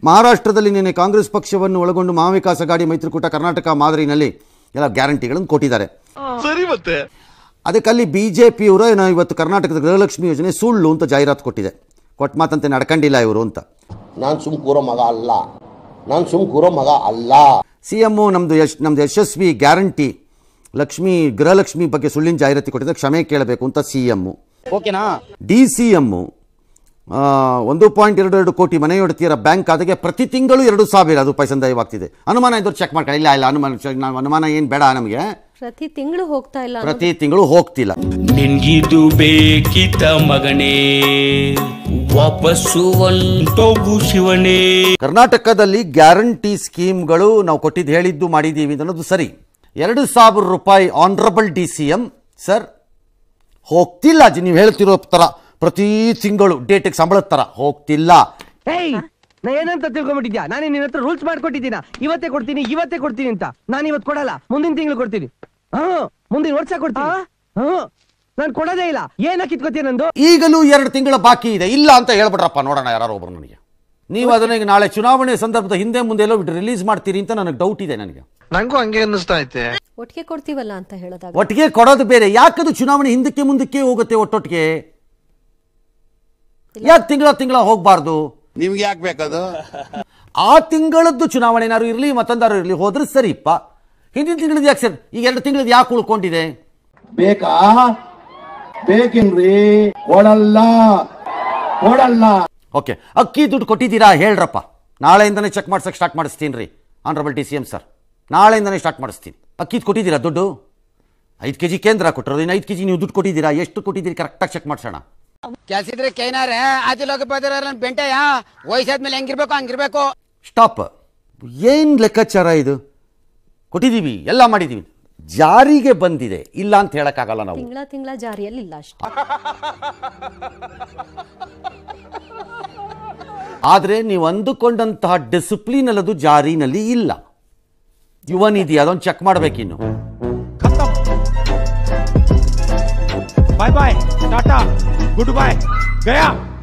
ಮಹಾರಾಷ್ಟ್ರದಲ್ಲಿ ನಿನ್ನೆ ಕಾಂಗ್ರೆಸ್ ಪಕ್ಷವನ್ನು ಒಳಗೊಂಡು ಮಹಾವಿಕಾಸ್ ಅಗಾಡಿ ಮೈತ್ರಿಕೂಟ ಕರ್ನಾಟಕ ಮಾದರಿನಲ್ಲಿ ಎಲ್ಲ ಗ್ಯಾರಂಟಿಗಳನ್ನು ಕೊಟ್ಟಿದ್ದಾರೆ ಸರಿ ಮತ್ತೆ ಅದಕ್ಕೆ ಅಲ್ಲಿ ಬಿ ಜೆ ಪಿಯವರು ಏನೋ ಇವತ್ತು ಕರ್ನಾಟಕದ ಗೃಹಲಕ್ಷ್ಮಿ ಯೋಜನೆ ಸುಳ್ಳು ಅಂತ ಜಾಹೀರಾತು ಕೊಟ್ಟಿದೆ ಕೊಟ್ಟ ಮಾತಂತೆ ನಡ್ಕೊಂಡಿಲ್ಲ ಇವರು ಅಂತ ನಾನು ಸುಮ್ ಕೂರೋ ಮಗ ಅಲ್ಲ ನಾನು ಸುಮ್ ಕೂರೋ ಮಗ ಅಲ್ಲ ಸಿ ಎಮ್ಮು ನಮ್ಮದು ಯಶ್ ನಮ್ಮದು ಯಶಸ್ವಿ ಗ್ಯಾರಂಟಿ ಲಕ್ಷ್ಮಿ ಗೃಹಲಕ್ಷ್ಮಿ ಬಗ್ಗೆ ಸುಳ್ಳಿನ ಜಾಹೀರಾತಿ ಕೊಟ್ಟಿದ್ದೆ ಕ್ಷಮೆ ಕೇಳಬೇಕು ಅಂತ ಸಿ ಎಮ್ಮು ಓಕೆನಾ ಡಿ ಸಿ ಎಮ್ಮು ಒಂದು ಪಾಯಿಂಟ್ ಎರಡು ಎರಡು ಕೋಟಿ ಮನೆಯೊಡತಿಯರ ಬ್ಯಾಂಕ್ ಖಾತೆಗೆ ಪ್ರತಿ ತಿಂಗಳು ಎರಡು ಸಾವಿರ ರೂಪಾಯಿ ಸಂದಾಯವಾಗ್ತಿದೆ ಅನುಮಾನ ಇದ್ದವ್ರು ಚೆಕ್ ಮಾಡ್ಕೊಳ್ಳಿ ಇಲ್ಲ ಇಲ್ಲ ಅನುಮಾನ check- ನಾವು ಅನುಮಾನ ಏನು ಬೇಡ ನಮಗೆ ಪ್ರತಿ ತಿಂಗಳು ಹೋಗ್ತಾ ಇಲ್ಲ ಅನ್ನೋದು ಪ್ರತಿ ತಿಂಗಳು ಹೋಗ್ತಿಲ್ಲ ನಿನ್ಗಿದು ಬೇಕಿತ ಮಗನೇ ವಾಪಸ್ಸು ಒಂಟೋಗು ಶಿವನೇ ಕರ್ನಾಟಕದಲ್ಲಿ ಗ್ಯಾರಂಟಿ ಸ್ಕೀಮ್ಗಳು ನಾವು ಕೊಟ್ಟಿದ್ದು ಹೇಳಿದ್ದು ಮಾಡಿದ್ದೀವಿ ಅನ್ನೋದು ಸರಿ ಎರಡು ಸಾವಿರ ರೂಪಾಯಿ honourable D C M sir ಹೋಗ್ತಿಲ್ಲ ಜಿ ನೀವು ಹೇಳ್ತಿರೋ ಥರ ಪ್ರತಿ ತಿಂಗಳು ಡೇಟಿಗೆ ಸಂಬಳದ ಥರ ಹೋಗ್ತಿಲ್ಲ ಏಯ್ ನಾ ಏನಂತ ತಿಳ್ಕೊಂಬಿಟ್ಟಿದ್ಯಾ ನಾನು ನಿನ್ನ ಹತ್ರ ರೂಲ್ಸ್ ಮಾಡ್ಕೊಟ್ಟಿದ್ದೀನ ಇವತ್ತೇ ಕೊಡ್ತೀನಿ ಇವತ್ತೇ ಕೊಡ್ತೀನಿ ಅಂತ ನಾನು ಇವತ್ತು ಕೊಡಲ್ಲ ಮುಂದಿನ ತಿಂಗಳು ಕೊಡ್ತೀನಿ ಹಾ ಮುಂದಿನ ವರ್ಷ ಕೊಡ್ತೀನಿ ಹಾ ನಾನು ಕೊಡೋದೇ ಇಲ್ಲ ಏನ ಕಿತ್ಕೋತೀಯ ನಂದು ಈಗಲೂ ಎರಡು ತಿಂಗಳ ಬಾಕಿ ಇದೆ ಇಲ್ಲ ಅಂತ ಹೇಳ್ಬಿಡ್ರಪ್ಪ ನೋಡೋಣ ಯಾರು ಒಬ್ರು ನನಗೆ ನೀವು ಅದನ್ನ ಈಗ ನಾಳೆ ಚುನಾವಣೆ ಸಂದರ್ಭದ ಹಿಂದೆ ಮುಂದೆ ಎಲ್ಲೋ ರಿಲೀಸ್ ಮಾಡ್ತೀರಿ ಅಂತ ನನಗೆ ಡೌಟ್ ಇದೆ ನನಗೆ ನಂಗೂ ಹಂಗೆ ಅನ್ನಿಸ್ತಾ ಐತೆ ಒಟ್ಟಿಗೆ ಕೊಡ್ತೀವಲ್ಲ ಅಂತ ಹೇಳೋದಾಗ ಒಟ್ಟಿಗೆ ಕೊಡೋದು ಬೇರೆ ಯಾಕದು ಚುನಾವಣೆ ಹಿಂದಕ್ಕೆ ಮುಂದಕ್ಕೆ ಹೋಗುತ್ತೆ ಒಟ್ಟೊಟ್ಟಿಗೆ ಯಾಕೆ ತಿಂಗಳ ತಿಂಗಳ ಹೋಗಬಾರ್ದು ನಿಮ್ಗೆ ಯಾಕೆ ಬೇಕದು ಆ ತಿಂಗಳದ್ದು ಚುನಾವಣೆನಾರು ಇರಲಿ ಮತ್ತೊಂದಾರು ಇರಲಿ ಹೋದ್ರೆ ಸರಿಪ್ಪ ಹಿಂದಿನ ತಿಂಗಳದ್ದು ಯಾಕೆ ಸರ್ ಈಗ ಎರಡು ತಿಂಗಳದ್ದು ಯಾಕೆ ಉಳ್ಕೊಂಡಿದೆ ಬೇಕಾ ಬೇಕೇನ್ರಿ ಕೊಡಲ್ಲ ಕೊಡಲ್ಲ ಓಕೆ ಅಕ್ಕಿ ದುಡ್ಡು ಕೊಟ್ಟಿದ್ದೀರಾ ಹೇಳ್ರಪ್ಪ ನಾಳೆಯಿಂದನೇ ಚೆಕ್ ಮಾಡ್ಸಕ್ಕೆ ಸ್ಟಾರ್ಟ್ ಮಾಡಿಸ್ತೀನಿ ರೀ honourable T C M sir ನಾಳೆಯಿಂದನೇ ಸ್ಟಾರ್ಟ್ ಮಾಡಿಸ್ತೀನಿ ಅಕ್ಕಿದು ಕೊಟ್ಟಿದ್ದೀರಾ ದುಡ್ಡು ಐದು ಕೆ ಜಿ ಕೇಂದ್ರ ಕೊಟ್ಟಿರೋದು ಇನ್ನು ಐದು ಕೆ ಜಿ ನೀವು ದುಡ್ಡು ಕೊಟ್ಟಿದ್ದೀರಾ ಎಷ್ಟು ಕೊಟ್ಟಿದ್ದೀರಿ ಕರೆಕ್ಟಾಗಿ ಚೆಕ್ ಮಾಡಿಸೋಣ ಕೆಲ್ಸಿದ್ರೆ ಕೈನಾರೆ ಆದಿಲೋಕ ಬದಿರ ಬೆಂಟೆಯ ವಯಸ್ಸಾದ್ಮೇಲೆ ಹೆಂಗಿರ್ಬೇಕು ಹಂಗಿರ್ಬೇಕು ಸ್ಟಾಪ್ ಏನು ಲೆಕ್ಕಾಚಾರ ಇದು ಕೊಟ್ಟಿದ್ದೀವಿ ಎಲ್ಲ ಮಾಡಿದ್ದೀವಿ ಜಾರಿಗೆ ಬಂದಿದೆ ಇಲ್ಲ ಅಂತ ಹೇಳಕ್ಕಾಗಲ್ಲ ನಾವು ತಿಂಗಳ ತಿಂಗಳ ಜಾರಿಯಲ್ಲಿ ಇಲ್ಲ ಅಷ್ಟೇ ಆದರೆ ನೀವು ಅಂದುಕೊಂಡಂತಹ ಡಿಸಿಪ್ಲಿನ್ ಅಲ್ಲದು ಜಾರಿನಲ್ಲಿ ಇಲ್ಲ ಯುವನಿಧಿ ಅದೊಂದು ಚೆಕ್ ಮಾಡಬೇಕಿನ್ನು bye bye tata good bye गया